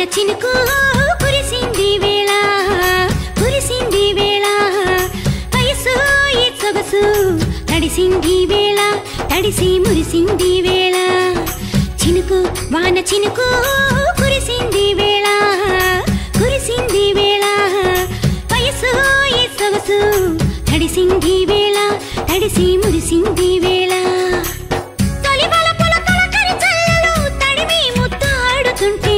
చినుకు కురిసింది వేళ కురిసింది వేళ వయసు ఈ సొగసు తడిసింది వేళ తడిసి మురిసింది వేళ చినుకు వాన చినుకు కురిసింది వేళ కురిసింది వేళ వయసు ఈ సొగసు తడిసింది వేళ తడిసి మురిసింది వేళ తొలి వలపుల తొలకరి చల్లలు తడిమి ముద్దాడుతుంటే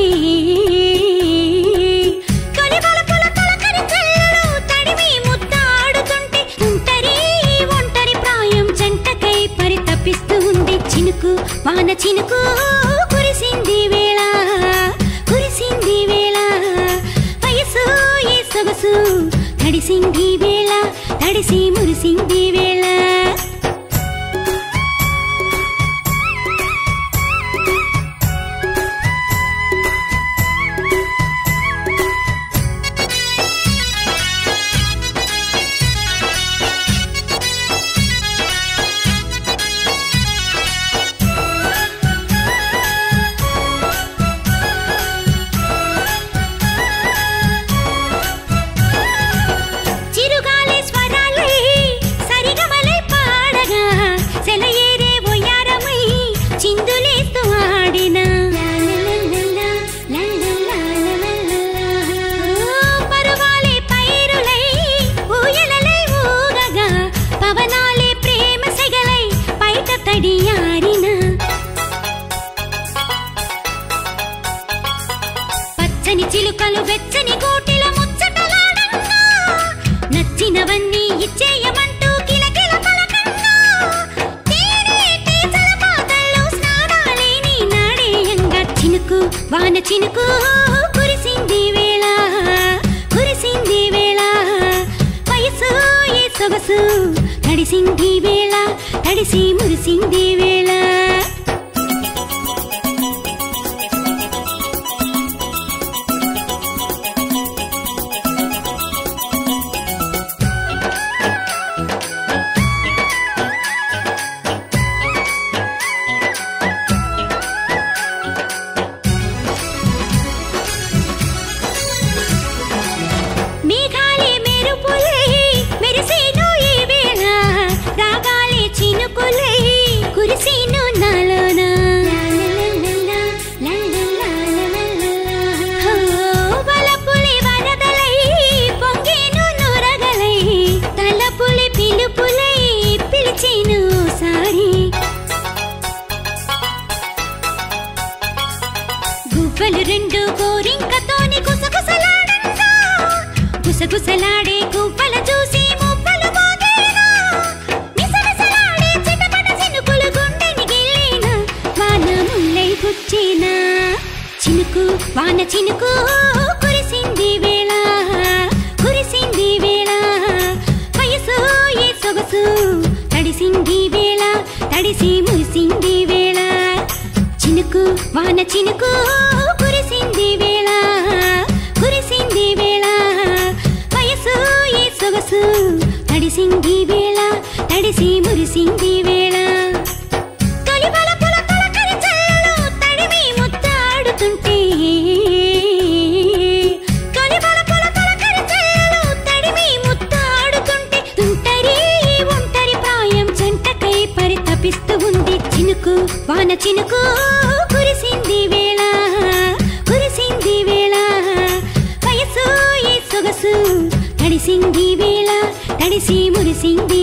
తొలి వలపుల తొలకరి చల్లలు తడిమి ముద్దాడుతుంటే ఒంటరి ఒంటరి ప్రాయం జంటకై పరితపిస్తూ ఉంది చినుకు వాన చినుకు కురిసింది వేళ కురిసింది వేళ వయసు ఈ సొగసు తడిసింది వేళ తడిసి మురిసింది వేళ చిరుగాలి స్వరాలై సరిగమలై పాడగా సెలయేరే ఒయ్యారమై చిందులేస్తూ ఆడిన పరువాలే పైరులై ఊయలలై ఊగగా పవనాలే ప్రేమ సెగలై బయట తడియారిన పచ్చని చిలుకలు వెచ్చని గూటిల ముచ్చటలాడంగా నచ్చినవన్నీ ఇచ్చేయమంటూ కిలకిల పలకంగా తేనెటి జలపాతాల్లో స్నానాలేని నాడేయంగా చినుకు వాన చినుకు కురిసింది వేళ కురిసింది వేళ వయసు ఈ సొగసు తడిసింది వేళ తడిసి మురిసింది వేళ మేఘాలే మెరుపులై మెరిసేను ఈ వేళ రాగాలే చినుకులై కురిసేను నాలోన హో, వలపులే వరదలై పొంగేను నురగలై తలపులే పిలుపులై పిలిచేను సారి గువ్వలు రెండు గోరింకతోని గుసగుసలాడంగా గుసగుసలాడే గువ్వల చూసి మువ్వలు మోగేనా మిసమిసలాడే చిటపట చినుకులు గుండెని గిల్లేనా వాన ముల్లై గుచ్చేనా చినుకు వాన చినుకు కురిసింది వేళ కురిసింది వేళ వయసు ఏ సొగసు తడిసింది వేళ తడిసి మురిసింది వేళ చినుకు వాన చినుకు కురిసింది వేళ కురిసింది వేళ వయసు ఈ సొగసు తడిసింది వేళ తడిసి మురిసింది వేళ తొలి వలపుల తొలకరి చల్లలు తడిమి ముద్దాడుతుంటే తొలి వలపుల తొలకరి చల్లలు తడిమి ముద్దాడుతుంటే తుంటరి ఒంటరి ప్రాయం జంటకై పరితపిస్తూ ఉంది చినుకు వాన చినుకు కురిసింది వేళ కురిసింది వేళ వయసు ఈ సొగసు తడిసింది వేళ తడిసి మురిసింది